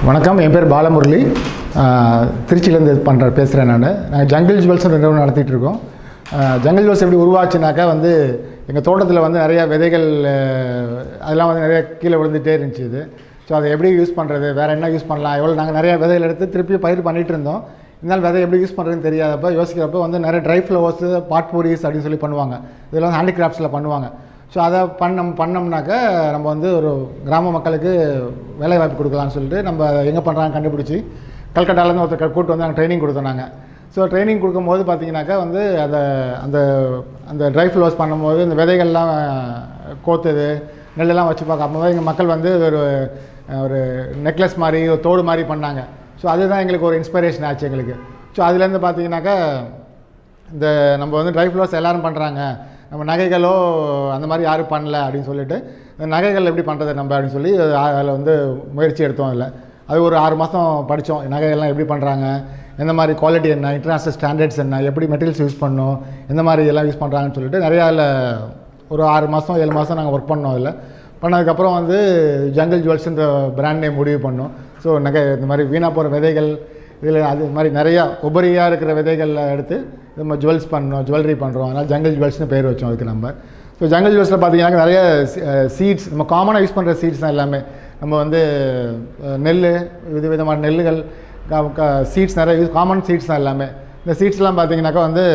வணக்கம் என் பேர் பாலமுரளி ஆஹ், திருச்சியிலேருந்து பண்ணுற பேசுகிறேன் நான் நாங்கள் ஜங்கிள் ஜுவல்ஸ் நிறுவனம் நடத்திட்டு இருக்கோம் ஆஹ், ஜங்கிள் ஜுவல்ஸ் எப்படி உருவாச்சுனாக்கா வந்து எங்கள் தோட்டத்தில் வந்து நிறையா விதைகள் ஆஹ், அதெல்லாம் வந்து நிறைய கீழே விழுந்துகிட்டே இருந்துச்சு இது ஸோ அதை எப்படி யூஸ் பண்ணுறது வேறு என்ன யூஸ் பண்ணலாம் எவ்வளோ நாங்கள் நிறைய விதைகள் எடுத்து திருப்பி பயிர் பண்ணிகிட்டு இருந்தோம் இருந்தாலும் விதை எப்படி யூஸ் பண்ணுறதுன்னு தெரியாதப்ப யோசிக்கிறப்ப வந்து நிறைய ட்ரை ஃப்ளவர்ஸு பாட்பூரிஸ் அப்படின்னு சொல்லி பண்ணுவாங்க இதெல்லாம் ஹேண்டிகிராஃப்ட்ஸில் பண்ணுவாங்க ஸோ அதை பண்ணோம் பண்ணோம்னாக்கா நம்ம வந்து ஒரு கிராம மக்களுக்கு வேலை வாய்ப்பு கொடுக்கலாம்னு சொல்லிட்டு நம்ம அதை எங்கே பண்ணுறாங்க கண்டுபிடிச்சி கல்கட்டாலேருந்து ஒருத்தர் கூட்டு வந்து நாங்கள் ட்ரைனிங் கொடுத்தோம் நாங்கள் ஸோ ட்ரைனிங் கொடுக்கும்போது பார்த்தீங்கன்னாக்கா வந்து அந்த அந்த அந்த ட்ரை ஃப்ளவர்ஸ் பண்ணும்போது இந்த விதைகள்லாம் கோத்துது நெல்லெல்லாம் வச்சு பார்க்க அப்போ எங்கள் மக்கள் வந்து ஒரு ஒரு நெக்லஸ் மாதிரி ஒரு தோடு மாதிரி பண்ணாங்க ஸோ அதுதான் எங்களுக்கு ஒரு இன்ஸ்பிரேஷன் ஆச்சு எங்களுக்கு ஸோ அதுலேருந்து பார்த்தீங்கன்னாக்கா இந்த நம்ம வந்து ட்ரை ஃப்ளவர்ஸ் எல்லாரும் பண்ணுறாங்க நம்ம நகைகளோ அந்த மாதிரி யாரும் பண்ணல அப்படின்னு சொல்லிட்டு இந்த நகைகள் எப்படி பண்ணுறது நம்ம அப்படின்னு சொல்லி அதில் வந்து முயற்சி எடுத்தோம் அதில் அது ஒரு ஆறு மாதம் படித்தோம் நகைகள்லாம் எப்படி பண்ணுறாங்க எந்த மாதிரி குவாலிட்டி என்ன இன்டர்நேஷ்னல் ஸ்டாண்டர்ட்ஸ் என்ன எப்படி மெட்டீரியல்ஸ் யூஸ் பண்ணணும் எந்த மாதிரி எல்லாம் யூஸ் பண்ணுறாங்கன்னு சொல்லிட்டு நிறையா அதில் ஒரு ஆறு மாதம் ஏழு மாதம் நாங்கள் ஒர்க் பண்ணோம் அதில் பண்ணதுக்கப்புறம் வந்து ஜங்கிள் ஜுவல்ஸ்ன்ற பிராண்ட் நேம் முடிவு பண்ணோம் ஸோ நகை இந்த மாதிரி வீணாக போகிற விதைகள் இதில் அது மாதிரி நிறையா உபரியாக இருக்கிற விதைகளில் எடுத்து நம்ம ஜுவல்ஸ் பண்ணோம் ஜுவல்லரி பண்ணுறோம் அதனால் ஜங்கிள் ஜுவல்ஸ்னு பேர் வச்சோம் அதுக்கு நம்ம ஸோ ஜங்கிள் ஜுவல்ஸில் பார்த்தீங்கன்னா நிறைய சீட்ஸ் நம்ம காமனாக யூஸ் பண்ணுற சீட்ஸ் தான் எல்லாமே நம்ம வந்து அஹ், நெல் வித விதமான நெல்லுகள் சீட்ஸ் நிறைய யூஸ் காமன் சீட்ஸ் தான் எல்லாமே இந்த சீட்ஸ்லாம் பார்த்தீங்கன்னாக்கா வந்து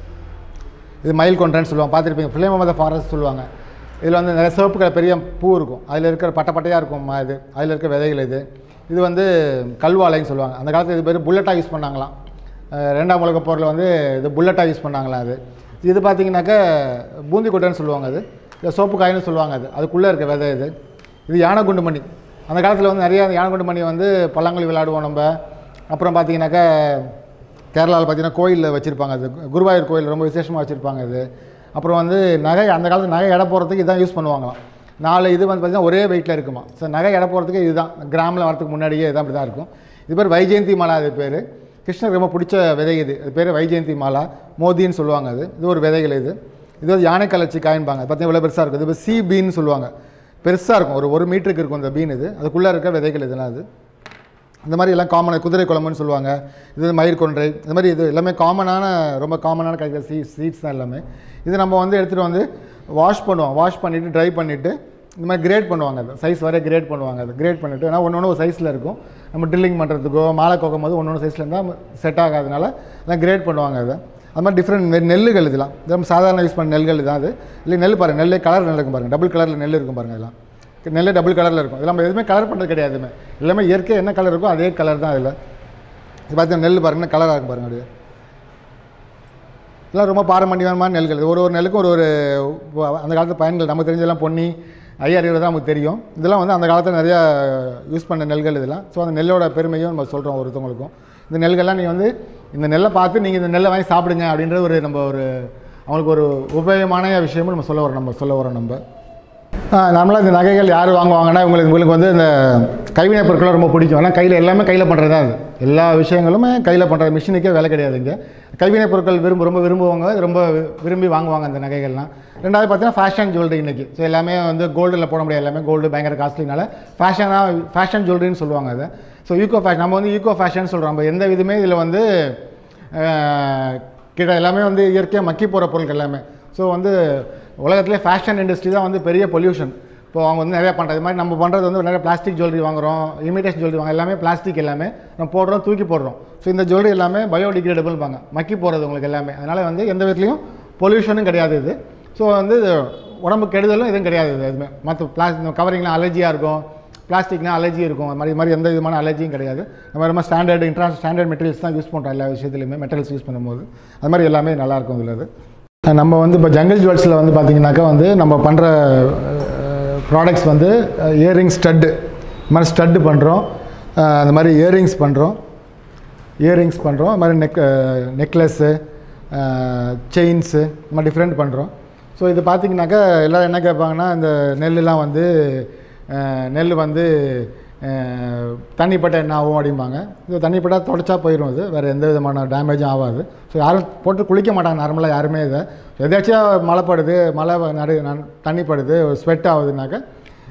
இது மயில் கொன்றன்னு சொல்லுவாங்க பார்த்துருப்பீங்க ஃபிளேம் ஆஃப் த ஃபாரஸ்ட் சொல்லுவாங்க இதில் வந்து நிறைய சிவப்பு கலர் பெரிய பூ இருக்கும் அதில் இருக்கிற பட்டை பட்டையாக இருக்கும் ம- இது அதில் இருக்க விதைகள் இது இது வந்து கல்வாழைன்னு சொல்லுவாங்க அந்த காலத்தில் இது பேர் புல்லட்டாக யூஸ் பண்ணாங்களாம் அஹ் ரெண்டாம் உலக போரில் வந்து இது புல்லட்டாக யூஸ் பண்ணாங்களாம் அது இது பார்த்தீங்கன்னாக்கா பூந்தி கொட்டைன்னு சொல்லுவாங்க அது இல்லை சோப்பு காயின்னு சொல்லுவாங்க அது அதுக்குள்ளே இருக்க விதை இது இது யானை குண்டு மணி அந்த காலத்தில் வந்து நிறைய யானை குண்டு மணி வந்து பல்லாங்குழி விளையாடுவோம் நம்ம அப்புறம் பார்த்தீங்கன்னாக்கா கேரளாவில் பார்த்தீங்கன்னா கோயிலில் வச்சுருப்பாங்க அது குருவாயூர் கோயில் ரொம்ப விசேஷமாக வச்சுருப்பாங்க இது அப்புறம் வந்து நகை அந்த காலத்து நகை எடை போகிறதுக்கு இதான் யூஸ் பண்ணுவாங்களாம் நாலு இது வந்து பார்த்திங்கன்னா ஒரே வெயிட்டில் இருக்குமா ஸோ நகை எடை போகிறதுக்கு இதுதான் கிராமில் வரதுக்கு முன்னாடியே இதான் இப்படி தான் இருக்கும் இது பேர் வைஜெயந்தி மாலா அது பேர் கிருஷ்ணருக்கு ரொம்ப பிடிச்ச விதை இது அது பேர் வைஜெயந்தி மாலா மோதின்னு சொல்லுவாங்க அது இது ஒரு விதைகள் இது இது வந்து யானை கலச்சி காயின்பாங்க பார்த்தீங்கன்னா இவ்வளோ பெருசாக இருக்கும் இது இப்போ சி பீன்னு சொல்லுவாங்க பெருசாக இருக்கும் ஒரு ஒரு மீட்டருக்கு இருக்கும் இந்த பீன் இது அதுக்குள்ளே இருக்க விதைகள் இதெல்லாம் அது இந்த மாதிரி எல்லாம் காமனாக குதிரை குழம்புன்னு சொல்லுவாங்க இது மயிர் கொன்றை இந்த மாதிரி இது எல்லாமே காமனான ரொம்ப காமனான கிடைக்கிற சீ சீட்ஸ் தான் எல்லாமே இது நம்ம வந்து எடுத்துகிட்டு வந்து வாஷ் பண்ணுவோம் வாஷ் பண்ணிவிட்டு ட்ரை பண்ணிவிட்டு இந்த மாதிரி கிரேட் பண்ணுவாங்க அது சைஸ் வரைய கிரேட் பண்ணுவாங்க அது கிரேட் பண்ணிவிட்டு ஏன்னா ஒன்று ஒன்று ஒரு சைஸில் இருக்கும் நம்ம ட்ரில்லிங் பண்ணுறதுக்கோ மாலை கோக்கும் போது ஒன்று ஒன்று சைஸில் இருந்தால் செட் ஆகாதனால எல்லாம் கிரேட் பண்ணுவாங்க அதை அது மாதிரி டிஃப்ரெண்ட் நெல்லுகள் இதெல்லாம் இது நம்ம சாதாரண யூஸ் பண்ண நெல்கள் தான் அது இல்லை நெல் பாருங்கள் நெல்லே கலர் நெல் இருக்கும் பாருங்கள் டபுள் கலரில் நெல் இருக்கும் பாருங்கள் இதெல்லாம் நெல்லே டபுள் கலரில் இருக்கும் இதெல்லாம் நம்ம எதுவுமே கலர் பண்ணுறது கிடையாது எதுவுமே எல்லாமே இயற்கை என்ன கலர் இருக்கோ அதே கலர் தான் இதில் இது பார்த்தீங்கன்னா நெல் பாருங்கன்னா கலராக இருக்கும் பாருங்க அப்படியே இதெல்லாம் ரொம்ப பாரம்பரியமான நெல்கள் இது ஒரு ஒரு நெல்லுக்கும் ஒரு ஒரு வ- அந்த காலத்து பயன்கள் நமக்கு தெரிஞ்சதெல்லாம் பொன்னி ஐயாயிரம் தான் நமக்கு தெரியும் இதெல்லாம் வந்து அந்த காலத்தில் நிறையா யூஸ் பண்ண நெல்கள் இதெல்லாம் ஸோ அந்த நெல்லோட பெருமையும் நம்ம சொல்கிறோம் ஒருத்தவங்களுக்கும் இந்த நெல்கள்லாம் நீங்கள் வந்து இந்த நெல்லை பார்த்து நீங்கள் இந்த நெல்லை வாங்கி சாப்பிடுங்க அப்படின்ற ஒரு நம்ம ஒரு அவங்களுக்கு ஒரு உபயோகமான விஷயமும் நம்ம சொல்ல வரோம் நம்ம சொல்ல வரோம் நம்ம நார்மலாக இந்த நகைகள் யார் வாங்குவாங்கன்னா உங்களுக்கு உங்களுக்கு வந்து இந்த கைவினை பொருட்கள் ரொம்ப பிடிக்கும் ஆனால் கையில் எல்லாமே கையில் பண்ணுறது தான் அது எல்லா விஷயங்களுமே கையில் பண்ணுறது மிஷினுக்கே வேலை கிடையாது இங்கே கைவினை பொருட்கள் விரும்ப ரொம்ப விரும்புவாங்க ரொம்ப வி- விரும்பி வாங்குவாங்க அந்த நகைகள்லாம் ரெண்டாவது பார்த்தீங்கன்னா ஃபேஷன் ஜுவல்லரி இன்றைக்கி ஸோ எல்லாமே வந்து கோல்டில் போட முடியாது எல்லாமே கோல்டு பயங்கர காஸ்ட்லினால ஃபேஷனாக ஃபேஷன் ஜுவல்லரின்னு சொல்லுவாங்க அதை ஸோ ஈகோ ஃபேஷன் நம்ம வந்து ஈகோ ஃபேஷன் சொல்கிறோம் நம்ம எந்த விதமே இதில் வந்து அஹ், கிட்ட எல்லாமே வந்து இயற்கையாக மக்கி போகிற பொருட்கள் எல்லாமே ஸோ வந்து உலகத்திலே ஃபேஷன் இண்டஸ்ட்ரி தான் வந்து பெரிய பொல்யூஷன் இப்போ அவங்க வந்து நிறையா பண்ணுறது இது மாதிரி நம்ம பண்ணுறது வந்து நிறைய பிளாஸ்டிக் ஜுவல்லரி வாங்குறோம் இமிடேஷன் ஜுவல்லரி வாங்க எல்லாமே பிளாஸ்டிக் எல்லாமே நம்ம போடுறோம் தூக்கி போடுறோம் ஸோ இந்த ஜுவல்லரி எல்லாமே பயோடிகிரேடபிள் பாங்க மக்கி போகிறது உங்களுக்கு எல்லாமே அதனால் வந்து எந்த விதத்துலையும் பொல்யூஷனும் கிடையாது இது ஸோ வந்து இது உடம்பு கெடுதலும் எதுவும் கிடையாது இது எதுவுமே மற்ற பிளாஸ்டிக் கவரிங்லாம் அலர்ஜியாக இருக்கும் பிளாஸ்டிக்னா அலர்ஜி இருக்கும் அது மாதிரி இது மாதிரி எந்த விதமான அலர்ஜியும் கிடையாது நம்ம ரொம்ப ஸ்டாண்டர்ட் இன்டர்நேஷனல் ஸ்டாண்டர்ட் மெட்டீரியல்ஸ் தான் யூஸ் பண்ணுறோம் எல்லா விஷயத்துலையுமே மெட்டீரியல்ஸ் யூஸ் பண்ணும்போது அது மாதிரி எல்லாமே நல்லாயிருக்கும் இதில் இது நம்ம வந்து இப்போ ஜங்கிள் ஜுவல்ஸில் வந்து பார்த்தீங்கன்னாக்கா வந்து நம்ம பண்ணுற ப்ராடக்ட்ஸ் வந்து இயரிங் ஸ்டட்டு இது மாதிரி ஸ்டட்டு பண்ணுறோம் அந்த மாதிரி இயரிங்ஸ் பண்ணுறோம் இயரிங்ஸ் பண்ணுறோம் அது மாதிரி நெக் நெக்லஸ்ஸு செயின்ஸு இந்த மாதிரி டிஃப்ரெண்ட் பண்ணுறோம் ஸோ இது பார்த்தீங்கன்னாக்கா எல்லோரும் என்ன கேட்பாங்கன்னா இந்த நெல்லுலாம் வந்து அஹ், நெல் வந்து அஹ், தண்ணி பட்டால் என்ன ஆகும் அப்படிம்பாங்க இது தண்ணி பட்டால் தொடச்சா போயிடும் இது வேறு எந்த விதமான டேமேஜும் ஆகாது ஸோ யாரும் போட்டு குளிக்க மாட்டாங்க நார்மலாக யாருமே இதை எதாச்சும் மழை படுது மழை நடு நன்- தண்ணி படுது ஸ்வெட் ஆகுதுனாக்கா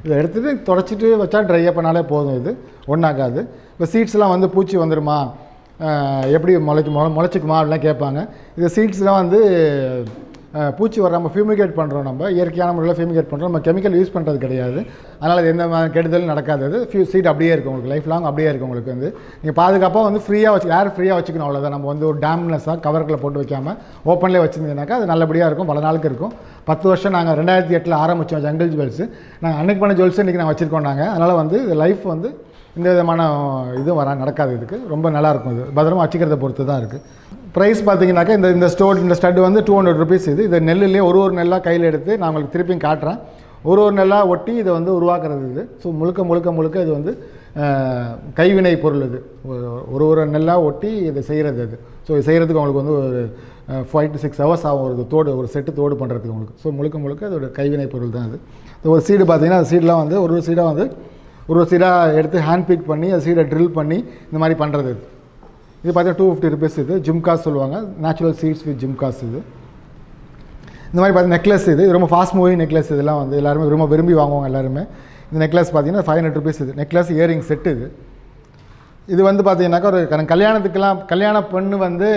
இதை எடுத்துகிட்டு தொடச்சிட்டு வச்சா ட்ரையாக பண்ணாலே போதும் இது ஒன்றாகாது இப்போ சீட்ஸ்லாம் வந்து பூச்சி வந்துடுமா அஹ் எப்படி முளைக்கு முளை முளைச்சிக்குமா அப்படிலாம் கேட்பாங்க இது சீட்ஸ்லாம் வந்து அஹ், பூச்சி வர நம்ம ஃபியூமிகேட் பண்ணுறோம் நம்ம இயற்கையான முறையில் ஃபியூமிகேட் பண்ணுறோம் நம்ம கெமிக்கல் யூஸ் பண்ணுறது கிடையாது அதனால் அது எந்த மாதிரி கெடுதலும் நடக்காது அது ஃபியூ சீட் அப்படியே இருக்கும் உங்களுக்கு லைஃப் லாங் அப்படியே இருக்கும் உங்களுக்கு வந்து நீங்கள் பாதுகாப்பாக வந்து ஃப்ரீயாக வச்சு ஏர் ஃப்ரீயாக வச்சுக்கணும் அவ்வளோதான் நம்ம வந்து ஒரு டேம்லெஸ்ஸாக கவருக்குள்ள போட்டு வைக்காமல் ஓப்பன்லேயே வச்சுருந்தீங்கன்னாக்கா அது நல்லபடியாக இருக்கும் பல நாளுக்கு இருக்கும் பத்து வருஷம் நாங்கள் ரெண்டாயிரத்தி எட்டில் ஆரம்பித்தோம் ஜங்கிள் ஜுவல்ஸு நாங்கள் அன்னைக்கு பண்ண ஜுவல்ஸ் இன்றைக்கி நாங்கள் வச்சுருக்கோம் நாங்கள் அதனால் வந்து இது லைஃப் வந்து எந்த விதமான இதுவும் வர நடக்காது இதுக்கு ரொம்ப நல்லா இருக்கும் இது பத்திரமா வச்சுக்கிறத பொறுத்து தான் இருக்குது ப்ரைஸ் பார்த்தீங்கன்னாக்கா இந்த இந்த ஸ்டோர் இந்த ஸ்டட் வந்து டூ ஹண்ட்ரட் ருபீஸ் இது இது நெல்லுலேயே ஒரு ஒரு நெல்லாக கையில் எடுத்து நான் உங்களுக்கு திருப்பியும் காட்டுறேன் ஒரு ஒரு நெல்லாக ஒட்டி இதை வந்து உருவாக்குறது இது ஸோ முழுக்க முழுக்க முழுக்க இது வந்து அஹ், கைவினை பொருள் இது ஒரு- ஒரு ஒரு நெல்லாக ஒட்டி இதை செய்கிறது இது ஸோ இது செய்கிறதுக்கு உங்களுக்கு வந்து ஒரு ஃபைவ் டு சிக்ஸ் ஹவர்ஸ் ஆகும் ஒரு தோடு ஒரு செட்டு தோடு பண்ணுறதுக்கு உங்களுக்கு ஸோ முழுக்க முழுக்க அதோட கைவினை பொருள் தான் அது இந்த ஒரு சீடு பார்த்தீங்கன்னா அந்த சீடெலாம் வந்து ஒரு ஒரு சீடாக வந்து ஒரு ஒரு சீடாக எடுத்து ஹேண்ட் பிக் பண்ணி அந்த சீடை ட்ரில் பண்ணி இந்த மாதிரி பண்ணுறது இது இது பார்த்தீங்கன்னா டூ ஃபிஃப்டி ருபீஸ் இது ஜிம்காஸ் சொல்லுவாங்க நேச்சுரல் சீட்ஸ் வித் ஜிம்காஸ் இது இந்த மாதிரி பார்த்தீங்கன்னா நெக்லஸ் இது இது ரொம்ப ஃபாஸ்ட் மூவிங் நெக்லஸ் இதெல்லாம் வந்து எல்லாருமே ரொம்ப விரும்பி வாங்குவாங்க எல்லாருமே இந்த நெக்லஸ் பார்த்தீங்கன்னா ஃபைவ் ஹண்ட்ரட் ருபீஸ் இது நெக்லஸ் இயரிங் செட்டு இது இது வந்து பார்த்தீங்கன்னாக்கா ஒரு கன- கல்யாணத்துக்கெல்லாம் கல்யாண பெண்ணு வந்து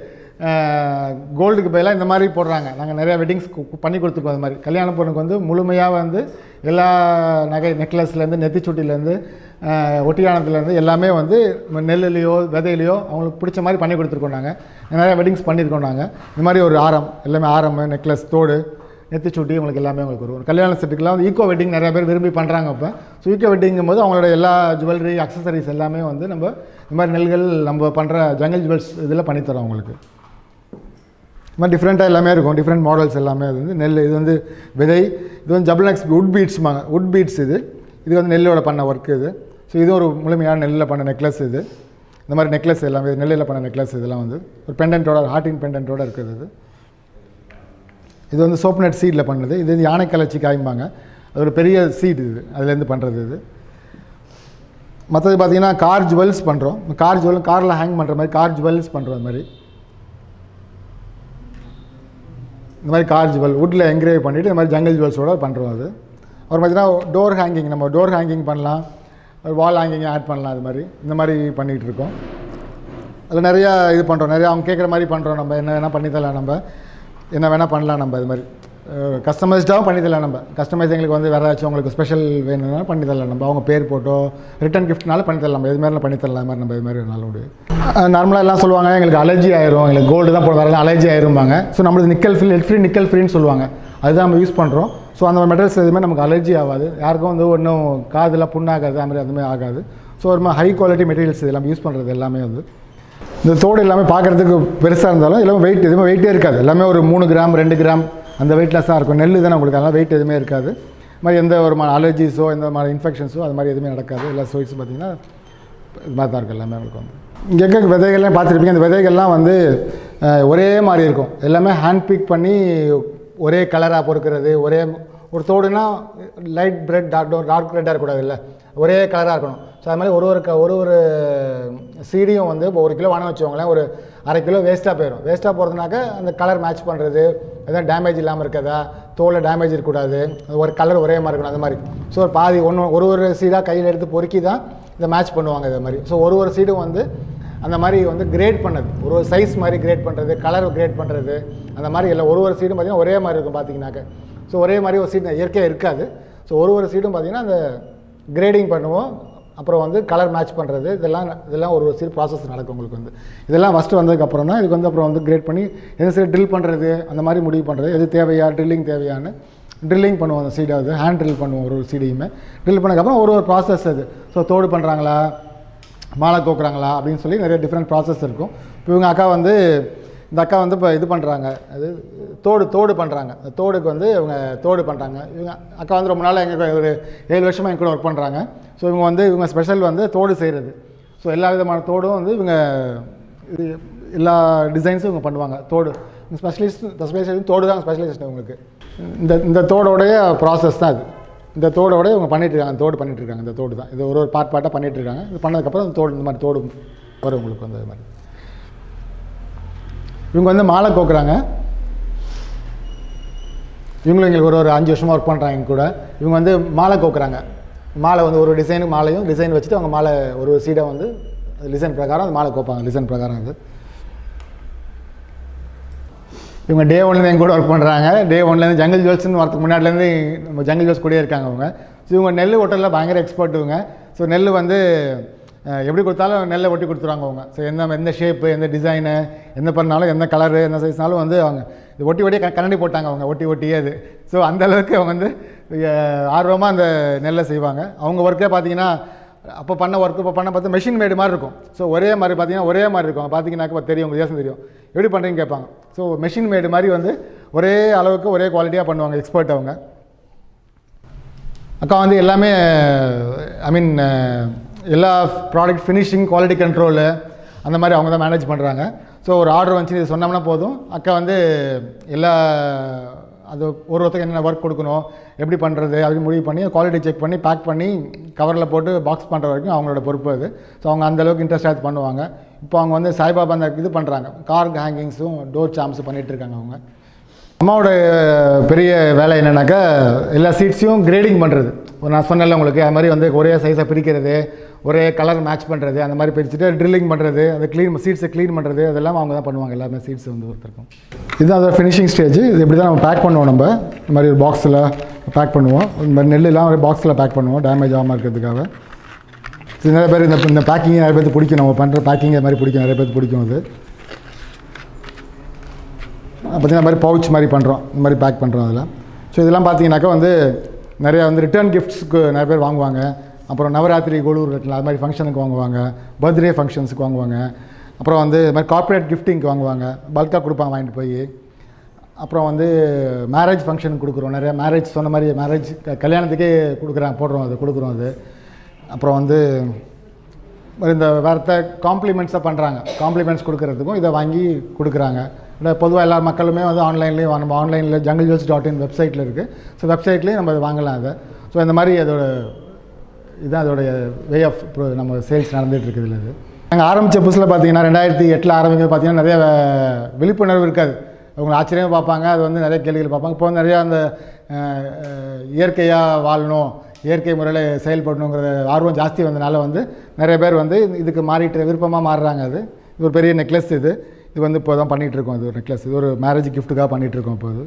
கோல்டுக்கு பதிலாக இந்த மாதிரி போடுறாங்க நாங்கள் நிறையா வெட்டிங்ஸ் பண்ணி கொடுத்துருக்கோம் அது மாதிரி கல்யாண பொண்ணுக்கு வந்து முழுமையாக வந்து எல்லா நகை நெக்லஸ்லேருந்து நெத்திச்சுட்டிலேருந்து ஒட்டியானத்துலேருந்து எல்லாமே வந்து நெல்லுலேயோ விதையிலையோ அவங்களுக்கு பிடிச்ச மாதிரி பண்ணி கொடுத்துருக்கோம் நாங்கள் நிறையா வெட்டிங்ஸ் பண்ணியிருக்கோம் நாங்கள் இந்த மாதிரி ஒரு ஆரம் எல்லாமே ஆரம் நெக்லஸ் தோடு நெத்திச்சுட்டி உங்களுக்கு எல்லாமே உங்களுக்கு வரும் கல்யாண செட்டுக்கெல்லாம் வந்து ஈகோ வெட்டிங் நிறைய பேர் விரும்பி பண்ணுறாங்க இப்போ ஸோ ஈகோ வெட்டிங்கும் போது அவங்களோட எல்லா ஜுவல்லரி அக்சசரிஸ் எல்லாமே வந்து நம்ம இந்த மாதிரி நெல்கள் நம்ம பண்ணுற ஜங்கல் ஜுவல்ஸ் இதில் பண்ணித்தரோம் உங்களுக்கு இது மாதிரி டிஃப்ரெண்ட்டாக எல்லாமே இருக்கும் டிஃப்ரெண்ட் மாடல்ஸ் எல்லாமே அது வந்து நெல் இது வந்து விதை இது வந்து ஜபுலக்ஸ் உட் பீட்ஸ்மாங்க உட் பீட்ஸ் இது இது வந்து நெல்லோட பண்ண ஒர்க் இது ஸோ இது ஒரு முழுமையான நெல்லில் பண்ண நெக்லஸ் இது இந்த மாதிரி நெக்லஸ் எல்லாமே இது நெல்லில் பண்ண நெக்லஸ் இதெல்லாம் வந்து ஒரு பெண்டன்ட்டோட ஹார்டின் பெண்டன்ட்டோட இருக்குது இது இது வந்து சோப்நட் சீடில் பண்ணது இது வந்து யானை கலச்சி காய்ம்பாங்க அது ஒரு பெரிய சீடு இது அதுலேருந்து பண்ணுறது இது மற்றது பார்த்தீங்கன்னா கார் ஜுவல்ஸ் பண்ணுறோம் கார் ஜுவல் காரில் ஹேங் பண்ணுற மாதிரி கார் ஜுவல்ஸ் பண்ணுறோம் அது மாதிரி இந்த மாதிரி கார் ஜுவல் வுட்டில் என்கிரேவ் பண்ணிவிட்டு இந்த மாதிரி ஜங்கல் ஜுவல்ஸோட பண்ணுறோம் அது அப்புறம் பார்த்தீங்கன்னா டோர் ஹேங்கிங் நம்ம டோர் ஹேங்கிங் பண்ணலாம் வால் ஹேங்கிங் ஆட் பண்ணலாம் அது மாதிரி இந்த மாதிரி பண்ணிகிட்டு இருக்கோம் அதில் நிறையா இது பண்ணுறோம் நிறையா அவங்க கேட்குற மாதிரி பண்ணுறோம் நம்ம என்ன வேணால் பண்ணி தரலாம் நம்ம என்ன வேணால் பண்ணலாம் நம்ம இது மாதிரி கஸ்டமைஸ்டாகவும் பண்ணி தரலாம் நம்ம கஸ்டமைஸ் எங்களுக்கு வந்து வேறு ஏதாச்சும் உங்களுக்கு ஸ்பெஷல் வேணும்னா பண்ணி தரலாம் நம்ம அவங்க பேர் போட்டோ ரிட்டன் கிஃப்ட்னால பண்ணி தரலாம் நம்ம இது மாதிரி பண்ணி தரலாம் இது மாதிரி நம்ம இது மாதிரி நல்ல முடியும் நார்மலாக எல்லாம் சொல்லுவாங்க எங்களுக்கு அலர்ஜி ஆயிரும் எங்களுக்கு கோல்டு தான் போட வரலாம் அலர்ஜி ஆயிரும்பாங்க ஸோ நம்மளுக்கு nickel free lead free nickel ஃப்ரீன்னு சொல்லுவாங்க அதுதான் நம்ம யூஸ் பண்ணுறோம் ஸோ அந்த மெட்டல்ஸ் எதுவுமே நமக்கு அலர்ஜி ஆகாது யாருக்கும் வந்து ஒன்றும் காதில் புண்ணாகாது அது மாதிரி அதுவுமே ஆகாது ஸோ ஒரு ஹை குவாலிட்டி மெட்டீரியல்ஸ் இதெல்லாம் யூஸ் பண்ணுறது எல்லாமே வந்து இந்த தோடு எல்லாமே பார்க்குறதுக்கு பெருசாக இருந்தாலும் எல்லாமே வெயிட் எதுவுமே வெயிட்டே இருக்காது எல்லாமே ஒரு மூணு கிராம் ரெண்டு கிராம் அந்த வெயிட்லெஸ்ஸாக இருக்கும் நெல் தானே உங்களுக்கு அதெல்லாம் வெயிட் எதுவுமே இருக்காது இது மாதிரி எந்த ஒரு அலர்ஜிஸோ எந்த மாதிரி இன்ஃபெக்ஷன்ஸோ அது மாதிரி எதுவுமே நடக்காது எல்லா ஸ்வீட்ஸ் பார்த்தீங்கன்னா இது மாதிரி தான் இருக்கும் எல்லாமே உங்களுக்கு வந்து இங்கே இருக்க விதைகள்லாம் பார்த்துருப்பீங்க இந்த விதைகள்லாம் வந்து அஹ், ஒரே மாதிரி இருக்கும் எல்லாமே ஹேண்ட் பிக் பண்ணி ஒரே கலராக பொறுக்கிறது ஒரே ஒரு தோடுனா லைட் பிரெட் டார்க் டார்க் ரெட்டாக இருக்கக்கூடாது இல்லை ஒரே கலராக இருக்கணும் ஸோ அது மாதிரி ஒரு ஒரு க ஒரு ஒரு சீடியும் வந்து இப்போ ஒரு கிலோ வாங்க வச்சுக்கோங்களேன் ஒரு அரை கிலோ வேஸ்ட்டாக போயிடும் வேஸ்ட்டாக போகிறதுனாக்க அந்த கலர் மேட்ச் பண்ணுறது எதாவது டேமேஜ் இல்லாமல் இருக்கதா தோலில் டேமேஜ் இருக்கக்கூடாது அது ஒரு கலர் ஒரே மாதிரி இருக்கணும் அந்த மாதிரி ஸோ ஒரு பாதி ஒன்று ஒரு ஒரு சீடாக கையில் எடுத்து பொறுக்கி தான் இதை மேட்ச் பண்ணுவாங்க இது மாதிரி ஸோ ஒரு ஒரு சீடும் வந்து அந்த மாதிரி வந்து கிரேட் பண்ணது ஒரு ஒரு சைஸ் மாதிரி கிரேட் பண்ணுறது கலர் கிரேட் பண்ணுறது அந்த மாதிரி இல்லை ஒரு ஒரு சீடும் பார்த்தீங்கன்னா ஒரே மாதிரி இருக்கும் பார்த்தீங்கன்னாக்க ஸோ ஒரே மாதிரி ஒரு சீட் இயற்கையாக இருக்காது ஸோ ஒரு ஒரு சீடும் பார்த்தீங்கன்னா அந்த கிரேடிங் பண்ணுவோம் அப்புறம் வந்து கலர் மேட்ச் பண்ணுறது இதெல்லாம் இதெல்லாம் ஒரு ஒரு சீட் ப்ராசஸ் நடக்கும் உங்களுக்கு வந்து இதெல்லாம் ஃபஸ்ட்டு வந்ததுக்கப்புறம் தான் இதுக்கு வந்து அப்புறம் வந்து கிரேட் பண்ணி எந்த சைடு ட்ரில் பண்ணுறது அந்த மாதிரி முடிவு பண்ணுறது எது தேவையா ட்ரில்லிங் தேவையான்னு ட்ரில்லிங் பண்ணுவோம் அந்த சீடை அது ஹேண்ட் ட்ரில் பண்ணுவோம் ஒரு ஒரு சீடையுமே ட்ரில் பண்ணதுக்கப்புறம் ஒரு ஒரு ப்ராசஸ் அது ஸோ தோடு பண்ணுறாங்களா மாலை கோக்குறாங்களா அப்படின்னு சொல்லி நிறைய டிஃப்ரெண்ட் ப்ராசஸ் இருக்கும் இப்போ இவங்க அக்கா வந்து இந்த அக்கா வந்து இப்போ இது பண்ணுறாங்க அது தோடு தோடு பண்ணுறாங்க அந்த தோடுக்கு வந்து இவங்க தோடு பண்ணுறாங்க இவங்க அக்கா வந்து ரொம்ப நாளாக எங்கள் ஒரு ஏழு வருஷமாக எங்க கூட ஒர்க் பண்ணுறாங்க ஸோ இவங்க வந்து இவங்க ஸ்பெஷல் வந்து தோடு செய்கிறது ஸோ எல்லா விதமான தோடும் வந்து இவங்க இது எல்லா டிசைன்ஸும் இவங்க பண்ணுவாங்க தோடு ஸ்பெஷலிஸ்ட் ஸ்பெஷலிஸ்ட் தோடு தான் ஸ்பெஷலிஸ்ட் உங்களுக்கு இந்த இந்த தோடோடைய ப்ராசஸ் தான் இது இந்த தோடோட இவங்க பண்ணிட்டு இருக்காங்க அந்த தோடு பண்ணிட்டு இருக்காங்க இந்த தோடு தான் இது ஒரு ஒரு பார்ட் பார்ட்டாக பண்ணிட்டு இருக்காங்க இது பண்ணதுக்கப்புறம் இந்த தோடு இந்த மாதிரி தோடு வரும் உங்களுக்கு வந்து அது மாதிரி இவங்க வந்து மாலை கோக்குறாங்க இவங்களும் எங்களுக்கு ஒரு ஒரு அஞ்சு வருஷமாக ஒர்க் பண்ணுறாங்க எங்க கூட இவங்க வந்து மாலை கோக்குறாங்க மாலை வந்து ஒரு டிசைனுக்கு மாலையும் டிசைன் வச்சுட்டு அவங்க மாலை ஒரு சீடை வந்து டிசைன் பிரகாரம் அந்த மாலை கோப்பாங்க டிசைன் பிரகாரம் அது இவங்க டே ஒன்லேருந்து எங்க கூட ஒர்க் பண்ணுறாங்க டே ஒன்லேருந்து ஜங்கிள் ஜுவல்ஸ்னு வரதுக்கு முன்னாடிலேருந்து நம்ம ஜங்கிள் ஜுவல்ஸ் கூடயே இருக்காங்க அவங்க ஸோ இவங்க நெல் ஓட்டலில் பயங்கர எக்ஸ்பர்ட் இவங்க ஸோ நெல் வந்து அஹ், எப்படி கொடுத்தாலும் நெல்லை ஒட்டி கொடுத்துருவாங்க அவங்க ஸோ எந்த எந்த ஷேப்பு எந்த டிசைனு எந்த பண்ணாலும் எந்த கலரு எந்த சைஸ்னாலும் வந்து அவங்க இது ஒட்டி ஒட்டி க- கண்ணாடி போட்டாங்க அவங்க ஒட்டி ஒட்டியே அது ஸோ அந்த அளவுக்கு அவங்க வந்து ஆர்வமாக அந்த நெல்லை செய்வாங்க அவங்க ஒர்க்கே பார்த்தீங்கன்னா அப்போ பண்ண ஒர்க் இப்போ பண்ண பார்த்து மெஷின் மேடு மாதிரி இருக்கும் ஸோ ஒரே மாதிரி பார்த்தீங்கன்னா ஒரே மாதிரி இருக்கும் பார்த்தீங்கன்னாக்க தெரியும் உங்களுக்கு வித்தியாசம் தெரியும் எப்படி பண்ணுறீங்கன்னு கேட்பாங்க ஸோ மெஷின் மேடு மாதிரி வந்து ஒரே அளவுக்கு ஒரே குவாலிட்டியாக பண்ணுவாங்க எக்ஸ்பர்ட் அவங்க அக்கா வந்து எல்லாமே ஐ மீன் எல்லா ப்ராடக்ட் ஃபினிஷிங் குவாலிட்டி கண்ட்ரோலு அந்த மாதிரி அவங்க தான் மேனேஜ் பண்ணுறாங்க ஸோ ஒரு ஆர்டர் வந்துச்சு இது சொன்னோம்னா போதும் அக்கா வந்து எல்லா அது ஒரு ஒருத்தருக்கு என்னென்ன ஒர்க் கொடுக்கணும் எப்படி பண்ணுறது அதுக்கு முடிவு பண்ணி குவாலிட்டி செக் பண்ணி பேக் பண்ணி கவரில் போட்டு பாக்ஸ் பண்ணுற வரைக்கும் அவங்களோட பொறுப்பு அது ஸோ அவங்க அந்த அளவுக்கு இன்ட்ரெஸ்டாக பண்ணுவாங்க இப்போ அவங்க வந்து சாய்பாபா அந்த இது பண்ணுறாங்க கார் ஹேங்கிங்ஸும் டோர் சாம்ஸும் பண்ணிகிட்டு இருக்காங்க அவங்க அம்மாவோட பெரிய வேலை என்னன்னாக்கா எல்லா சீட்ஸையும் கிரேடிங் பண்ணுறது ஒரு நான் சொன்னேன்ல உங்களுக்கு அது மாதிரி வந்து ஒரே சைஸை பிரிக்கிறது ஒரே கலர் மேட்ச் பண்ணுறது அந்த மாதிரி பிரிச்சுட்டு ட்ரில்லிங் பண்ணுறது அந்த க்ளீன் சீட்ஸை க்ளீன் பண்ணுறது அதெல்லாம் அவங்க தான் பண்ணுவாங்க எல்லாமே சீட்ஸ் வந்து ஒருத்தருக்கும் இதுதான் அதோட ஃபினிஷிங் ஸ்டேஜ் இது இப்படி தான் நம்ம பேக் பண்ணுவோம் நம்ம இந்த மாதிரி ஒரு பாக்ஸில் பேக் பண்ணுவோம் இந்த மாதிரி நெல்லுலாம் ஒரு பாக்ஸில் பேக் பண்ணுவோம் டேமேஜ் ஆகாமல் இருக்கிறதுக்காக இது நிறைய பேர் இந்த இந்த பேக்கிங் நிறைய பேருக்கு பிடிக்கும் நம்ம பண்ணுற பேக்கிங் அது மாதிரி பிடிக்கும் நிறைய பேருக்கு பிடிக்கும் அது பார்த்தீங்கன்னா இந்த மாதிரி பவுச் மாதிரி பண்ணுறோம் இந்த மாதிரி பேக் பண்ணுறோம் அதில் ஸோ இதெல்லாம் பார்த்தீங்கன்னாக்கா வந்து நிறையா வந்து ரிட்டர்ன் கிஃப்ட்ஸ்க்கு நிறைய பேர் வாங்குவாங்க அப்புறம் நவராத்திரி கோலூர் இருக்குல்ல அது மாதிரி ஃபங்க்ஷனுக்கு வாங்குவாங்க பர்த்டே ஃபங்க்ஷன்ஸுக்கு வாங்குவாங்க அப்புறம் வந்து இது மாதிரி கார்ப்பரேட் கிஃப்டிங்க்கு வாங்குவாங்க பல்காக கொடுப்பாங்க வாங்கிட்டு போய் அப்புறம் வந்து மேரேஜ் ஃபங்க்ஷனுக்கு கொடுக்குறோம் நிறைய மேரேஜ் சொன்ன மாதிரி மேரேஜ் கல்யாணத்துக்கே கொடுக்குறாங்க போடுறோம் அது கொடுக்குறோம் அது அப்புறம் வந்து இந்த வேறத்த காம்ப்ளிமெண்ட்ஸை பண்ணுறாங்க காம்ப்ளிமெண்ட்ஸ் கொடுக்கறதுக்கும் இதை வாங்கி கொடுக்குறாங்க இல்லை பொதுவாக எல்லா மக்களுமே வந்து ஆன்லைன்லேயும் நம்ம ஆன்லைனில் ஜங்கிள் ஜுவல்ஸ் டாட் இன் வெப்சைட்டில் இருக்குது ஸோ வெப்சைட்லேயும் நம்ம அதை வாங்கலாம் அதை ஸோ இந்த மாதிரி அதோட இதுதான் அதோடைய வே ஆஃப் நம்ம சேல்ஸ் நடந்துகிட்டு இருக்குது இதில் இது நாங்கள் ஆரம்பித்த புதுசில் பார்த்தீங்கன்னா ரெண்டாயிரத்தி எட்டில் ஆரம்பிக்கிறது பார்த்தீங்கன்னா நிறைய வே- விழிப்புணர்வு இருக்காது அவங்க ஆச்சரியமாக பார்ப்பாங்க அது வந்து நிறைய கேள்விகள் பார்ப்பாங்க இப்போ வந்து நிறையா அந்த அஹ், அஹ், இயற்கையாக வாழணும் இயற்கை முறையில் செயல்படணுங்கிற ஆர்வம் ஜாஸ்தி வந்தனால வந்து நிறைய பேர் வந்து இதுக்கு மாறிட்டு விருப்பமாக மாறுறாங்க அது இது ஒரு பெரிய நெக்லஸ் இது இது வந்து இப்போ தான் பண்ணிகிட்டு இருக்கோம் இது ஒரு நெக்லஸ் இது ஒரு மேரேஜ் கிஃப்ட்டுக்காக பண்ணிகிட்டு இருக்கோம் இப்போ இது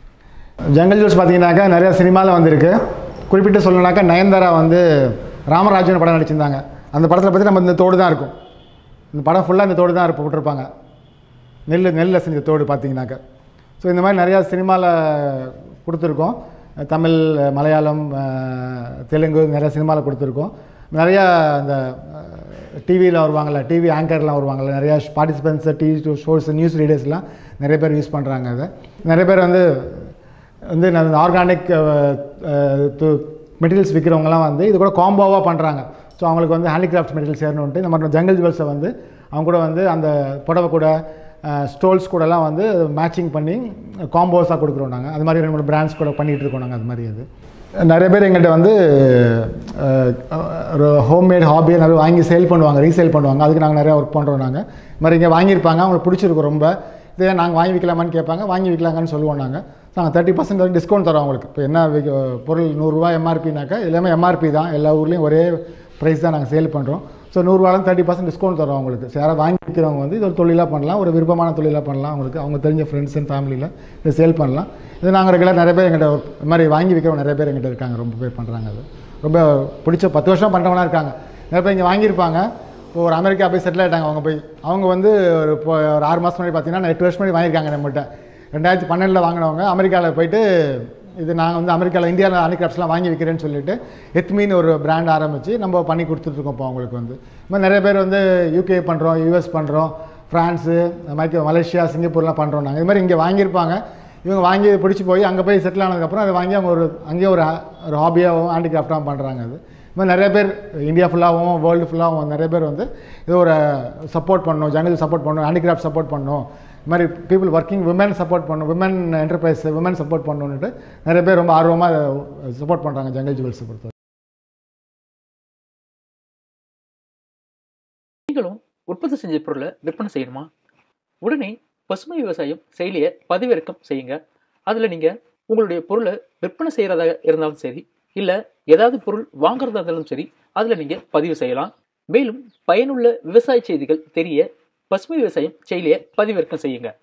ஜங்கல் ஜூஸ் பார்த்தீங்கன்னாக்கா நிறையா சினிமாவில் வந்திருக்கு குறிப்பிட்டு சொல்லணுனாக்கா நயன்தாரா வந்து ராமராஜன் படம் நடிச்சிருந்தாங்க அந்த படத்தில் பற்றி நம்ம இந்த தோடு தான் இருக்கும் இந்த படம் ஃபுல்லாக இந்த தோடு தான் இருப்ப- போட்டிருப்பாங்க நெல் நெல்லில் செஞ்ச தோடு பார்த்தீங்கன்னாக்கா ஸோ இந்த மாதிரி நிறையா சினிமாவில் கொடுத்துருக்கோம் தமிழ் மலையாளம் அஹ், தெலுங்கு நிறைய சினிமாவில் கொடுத்துருக்கோம் நிறையா இந்த டிவியில் வருவாங்கள்ல டிவி ஆங்கர்லாம் வருவாங்கள்ல நிறையா பார்ட்டிசிபென்ட்ஸ் டிவி ஷோஸ் நியூஸ் ரீடர்ஸ்லாம் நிறைய பேர் யூஸ் பண்ணுறாங்க அதை நிறைய பேர் வந்து வந்து ஆர்கானிக் மெட்டீரியல்ஸ் விற்கிறவங்கலாம் வந்து இது கூட காம்போவாக பண்ணுறாங்க ஸோ அவங்களுக்கு வந்து ஹேண்டிகிராஃப்ட் மெட்டீரியல்ஸ் சேரணுன்ட்டு இந்த மாதிரி ஜங்கல் ஜுவல்ஸை வந்து அவங்க கூட வந்து அந்த புடவை கூட ஸ்டோல்ஸ் கூடலாம் வந்து மேட்சிங் பண்ணி காம்போஸாக கொடுக்குறோம் நாங்கள் அது மாதிரி ரெண்டு மூணு பிராண்ட்ஸ் கூட பண்ணிகிட்டு இருக்கோம் நாங்கள் அது மாதிரி அது நிறைய பேர் எங்கள்கிட்ட வந்து அஹ், ஒரு ஹோம்மேட் ஹாபியை நிறைய வாங்கி சேல் பண்ணுவாங்க ரீசேல் பண்ணுவாங்க அதுக்கு நாங்கள் நிறையா ஒர்க் பண்ணுறோம் நாங்கள் இது மாதிரி இங்கே வாங்கியிருப்பாங்க அவங்களுக்கு பிடிச்சிருக்கும் ரொம்ப இதே நாங்கள் வாங்கி விற்கலாமான்னு கேட்பாங்க வாங்கி விற்கலாங்கன்னு சொல்லுவோம் நாங்கள் ஸோ நாங்கள் தேர்ட்டி பர்சன்ட் வரைக்கும் டிஸ்கவுண்ட் தரோம் அவங்களுக்கு இப்போ என்ன விக்க- பொருள் நூறுரூவா எம்ஆர்பினாக்கா எல்லாமே எம்ஆர்பி தான் எல்லா ஊர்லேயும் ஒரே ப்ரைஸ் தான் நாங்கள் சேல் பண்ணுறோம் ஸோ நூறுரூவாலும் தேர்ட்டி பர்சன்ட் டிஸ்கவுண்ட் தரோம் அவங்களுக்கு ஸோ யாராவது வாங்கி விற்கிறவங்க வந்து இது ஒரு தொழிலாக பண்ணலாம் ஒரு விருப்பமான தொழிலாக பண்ணலாம் அவங்களுக்கு அவங்க தெரிஞ்ச ஃப்ரெண்ட்ஸ் அண்ட் ஃபேமிலியில் இதை சேல் பண்ணலாம் இது நாங்கள் ரெகுலர் நிறைய பேர் எங்கிட்ட இந்த மாதிரி வாங்கி விற்கிறவங்க நிறைய பேர் எங்கிட்ட இருக்காங்க ரொம்ப பேர் பண்ணுறாங்க அது ரொம்ப பிடிச்ச பத்து வருஷம் பண்ணுறவங்களா இருக்காங்க நிறைய பேர் இங்கே வாங்கியிருப்பாங்க இப்போ ஒரு அமெரிக்கா போய் செட்டில் ஆகிட்டாங்க அவங்க போய் அவங்க வந்து ஒரு இப்போ ஒரு ஆறு மாதம் முன்னாடி பார்த்தீங்கன்னா எட்டு வருஷம் முன்னாடி வாங்கியிருக்காங்க நம்மகிட்ட ரெண்டாயிரத்தி பன்னெண்டில் வாங்கினவங்க அமெரிக்காவில் போயிட்டு இது நாங்கள் வந்து அமெரிக்காவில் இந்தியாவில் அனிகிராஃப்ட்ஸ்லாம் வாங்கி விற்கிறேன்னு சொல்லிட்டு எத்மின்னு ஒரு பிராண்ட் ஆரம்பித்து நம்ம பண்ணி கொடுத்துட்ருக்கோம் இப்போ அவங்களுக்கு வந்து இது மாதிரி நிறைய பேர் வந்து யூகே பண்ணுறோம் யூஎஸ் பண்ணுறோம் ஃப்ரான்ஸு அது மாதிரி மலேசியா சிங்கப்பூர்லாம் பண்ணுறோம் நாங்கள் இது மாதிரி இங்கே வாங்கியிருப்பாங்க இவங்க வாங்கி பிடிச்சி போய் அங்கே போய் செட்டில் ஆனதுக்கப்புறம் அதை வாங்கி அவங்க ஒரு அங்கேயே ஒரு ஒரு ஹாபியாகவும் ஹேண்டிகிராஃப்டாகவும் பண்ணுறாங்க அது இது மாதிரி நிறைய பேர் இந்தியா ஃபுல்லாகவும் வேர்ல்டு ஃபுல்லாகவும் நிறைய பேர் வந்து இது ஒரு சப்போர்ட் பண்ணணும் ஜங்கல் சப்போர்ட் பண்ணணும் ஹேண்டிகிராஃப்ட் சப்போர்ட் பண்ணணும் இது மாதிரி பீப்புள் ஒர்க்கிங் விமன் சப்போர்ட் பண்ணணும் விமன் என்டர்பிரைஸ் விமன் சப்போர்ட் பண்ணணுன்ட்டு நிறைய பேர் ரொம்ப ஆர்வமாக சப்போர்ட் பண்ணுறாங்க ஜங்கல் ஜுவல்ஸை பொறுத்தவரை நீங்களும் உற்பத்தி செஞ்ச பொருளை விற்பனை செய்யணுமா உடனே பசுமை விவசாயம் செயலியை பதிவிறக்கம் செய்யுங்க அதில் நீங்கள் உங்களுடைய பொருளை விற்பனை செய்கிறதா இருந்தாலும் சரி இல்லை ஏதாவது பொருள் வாங்குறதா இருந்தாலும் சரி அதில் நீங்கள் பதிவு செய்யலாம் மேலும் பயனுள்ள விவசாய செய்திகள் தெரிய பசுமை விவசாயம் செயலியை பதிவிறக்கம் செய்யுங்க